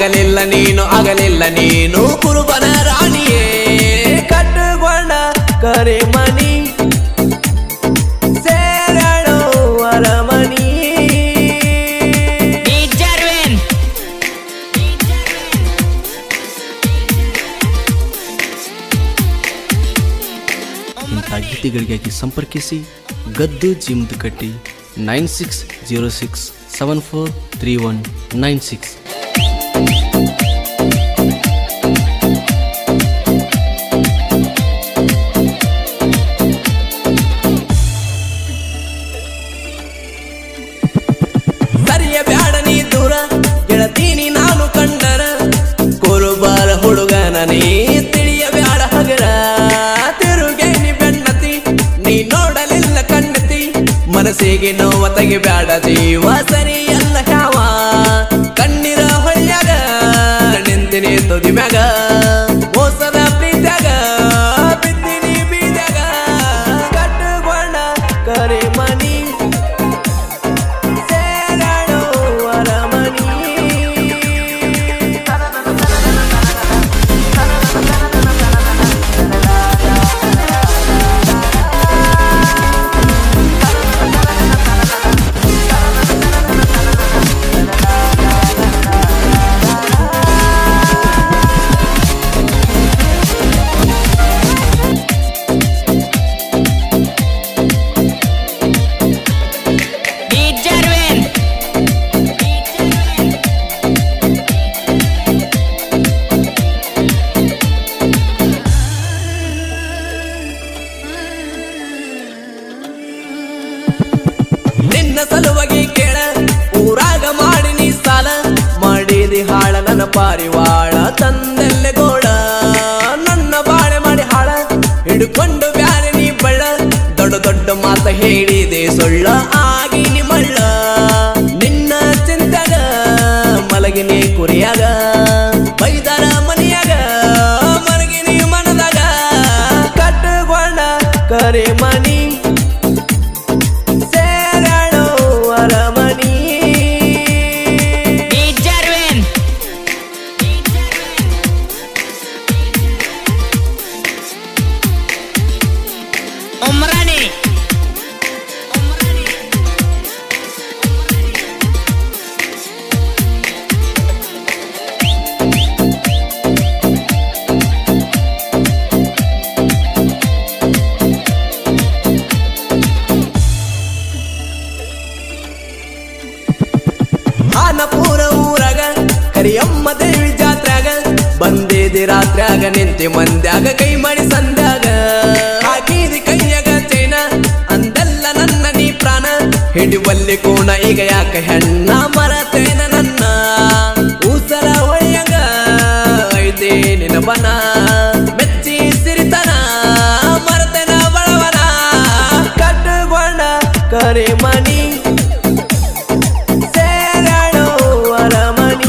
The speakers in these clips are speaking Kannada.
ಆಗಲಿಲ್ಲ ನೀನು ಆಗಲಿಲ್ಲ ನೀನು ಕುರುಬನ ರಾಣಿಯೇ ಕಟ್ಟುಕೊಂಡ ಕರೆ ಮನಿ ಸೇರಳು ಅರಮನಿ ಡಿಜರ್ವಿನ್ ಇಂಥ ಗೀತೆಗಳಿಗಾಗಿ ಸಂಪರ್ಕಿಸಿ ಗದ್ದು ಕಟ್ಟಿ nine six zero six seven four three one nine six ಸರಿಯ ಬ್ಯಾಡ ನೀ ದೂರ ಗೆಳತೀನಿ ನಾನು ಕಂಡರ ಕುರುಬರ ಹುಡುಗನ ನೀ ತಿಳಿಯ ಬ್ಯಾಡ ಹಗರ ತಿರುಗೆ ನೀ ಬೆನ್ನತಿ ನೀ ನೋಡಲಿಲ್ಲ ಕಣ್ಣತಿ ಮನಸ್ಸಿಗೆ ನೋವ ತೆಗಿ ಬ್ಯಾಡ ಜೀವ ಸರಿಯಲ್ಲ ಯಾವ ಕಣ್ಣಿರ ಹೊಳ್ಯಾಗ ನಿಂತಿನಿ ತುದಿ ಮ್ಯಾಗ ಮೋಸದ ಪ್ರೀತ್ಯಾಗ ಬಿದ್ದಿನಿ ಬೀದ್ಯಾಗ ಕಟ್ಟುಕೊಂಡ ಕರೆ ಮನಿ ಸೇರಳು ಅರಮನಿ ಡಿಜರ್ವಿನ್ ನಿನ್ನ ಸಲುವಾಗಿ ಕೇಳ ಊರಾಗ ಮಾಡಿ ನೀ ಸಾಲ ಮಾಡಿದಿ ಹಾಳ ನನ್ನ ಪಾರಿವಾಳ ತಂದೆಲ್ಲೆ ಗೋಳ ನನ್ನ ಬಾಳೆ ಮಾಡಿ ಹಾಳ ಹಿಡ್ಕೊಂಡು ಬ್ಯಾರೆ ನೀ ಬಳ್ಳ ದೊಡ್ಡ ದೊಡ್ಡ ಮಾತ ಹೇಳಿದೆ ಸೊಳ್ಳ ಆಗಿ ನೀ ಮಳ್ಳ ನಿನ್ನ ಚಿಂತ್ಯಾಗ ಮಲಗಿನಿ ಕುರಿಯಾಗ ಬೈದಾರ ಮನಿಯಾಗ ಮಲಗಿನಿ ಮನದಾಗ ಕಟ್ಟುಕೊಂಡ ಕರೆ ಮನಿ ಸೇರಳು ಅರಮನಿ ಡಿಜರ್ವಿನ್ ಉಮ್ರಾನಿ ಆನಪುರ ಊರಾಗ ಕರಿಯಮ್ಮ ದೇವಿ ಜಾತ್ರ್ಯಾಗ ಬಂದಿದಿ ರಾತ್ರ್ಯಾಗ ನಿಂತಿ ಮಂದ್ಯಾಗ ಕೈ ಮಾಡಿ ಸಂದ್ಯಾಗ ಹಾಕಿದಿ ಕೈಯಾಗ ಚೈನ ಅಂದೆಲ್ಲ ನನ್ನ ನೀ ಪ್ರಾಣ ಹಿಡಿವಲ್ಲಿ ಕೋಣ ಈಗ ಯಾಕ ಹೆಣ್ಣ ಮರತೇನ ನನ್ನ ಊಸರ ಹೊಯ್ಯಾಗ ಐತೆ ನಿನ್ನ ಬನ ಮೆಚ್ಚಿ ಸಿರಿತನ ಮರತೇನ ಬಳವನ ಕಟ್ಟುಕೊಂಡ ಕರೆ ಮನಿ ಸೇರಳು ಅರಮನಿ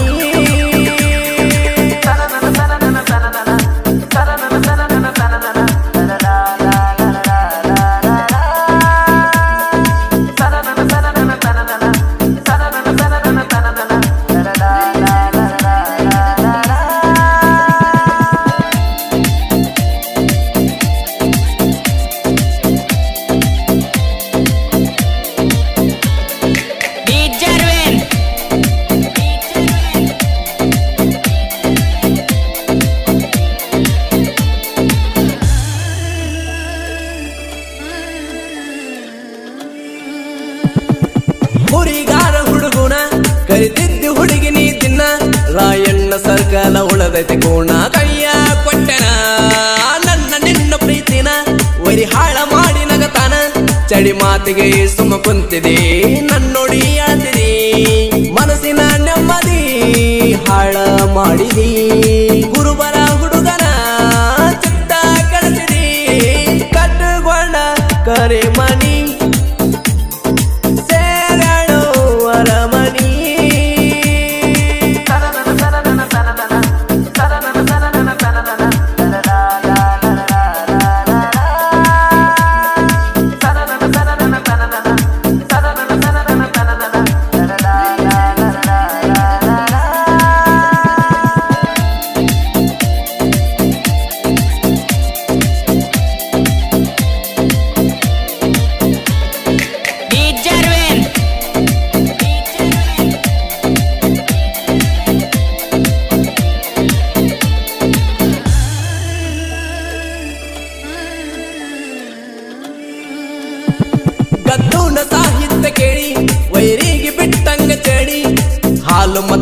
ಡಿಜರ್ವಿನ್ ಹುರಿಗಾರ ಹುಡುಗುಣ ಕರಿತಿದ್ದು ಹುಡುಗಿ ನೀ ತಿನ್ನ ರಾಯಣ್ಣ ಸರ್ಕಲ ಉಳದೈತೆ ಕೋಣ ಕೈಯ ಕೊಟ್ಟೆನ ನನ್ನ ನಿನ್ನ ಪ್ರೀತಿನ ವರಿ ಹಾಳ ಮಾಡಿ ನಗತಾನ ಚಡಿ ಮಾತಿಗೆ ಸುಮ್ಮ ಕುಂತಿದೆ ನನ್ನೊಡಿ ಆತಿದಿ ಮನಸ್ಸಿನ ನೆಮ್ಮದಿ ಹಾಳ ಮಾಡಿದಿ ಗುರುಬರ ಹುಡುಗನ ಚಿತ್ತ ಕಳಿಸಿದಿ ಕಟ್ಟುಕೊಂಡ ಕರೆ ಮನಿ ಸೇರಳು ಅರಮನಿ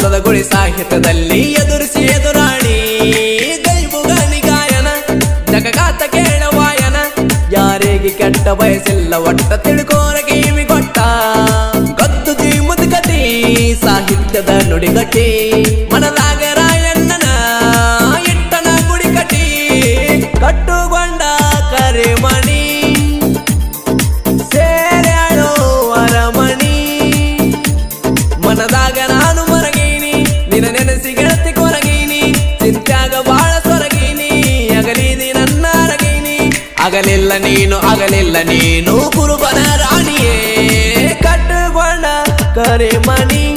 ನಾದದ ಗುಳಿ ಸಾಹಿತ್ಯದಲ್ಲಿ ಎದುರಿಸಿ ಎದುರಾಳಿ ಗೈಬುಗಾನಿ ಗಾಯನ ಜಗಗಾತ ಕೇಳವಾಯನ ಯಾರಿಗೆ ಕೆಟ್ಟ ಬಯಸಿಲ್ಲ ಒಟ್ಟ ತಿಳ್ಕೋರ ಕಿವಿ ಕೊಟ್ಟ ಗದ್ದು ಜೀಮದ ಕತಿ ಸಾಹಿತ್ಯದ ನುಡಿಗಟ್ಟಿ ಮನದಾಗ ರಾಯಣ್ಣನ ಇಟ್ಟನ ಗುಡಿ ಕಟ್ಟಿ ಕಟ್ಟುಗೊಂಡ ಕರೆಮಣಿ ಸೇರ್ಯಾಳೋ ಅರಮಣಿ ಮನದಾಗ ನಾನು ಮರಗೀನಿ ನಿನ್ನ ನೆನೆಸಿ ಗೆಳತಿ ಕೊರಗೀನಿ ಚಿಂತ್ಯಾಗ ಬಾಳ ಸೊರಗೀನಿ ಅಗಲೀನಿ ನನ್ನ ಅರಗೀನಿ ಅಗಲಿಲ್ಲ ನೀನು ಅಗಲಿಲ್ಲ ನೀನು ಕುರುಬನ ರಾಣಿಯೇ ಕಟ್ಟುಕೊಂಡ ಕರೆ ಮಣಿ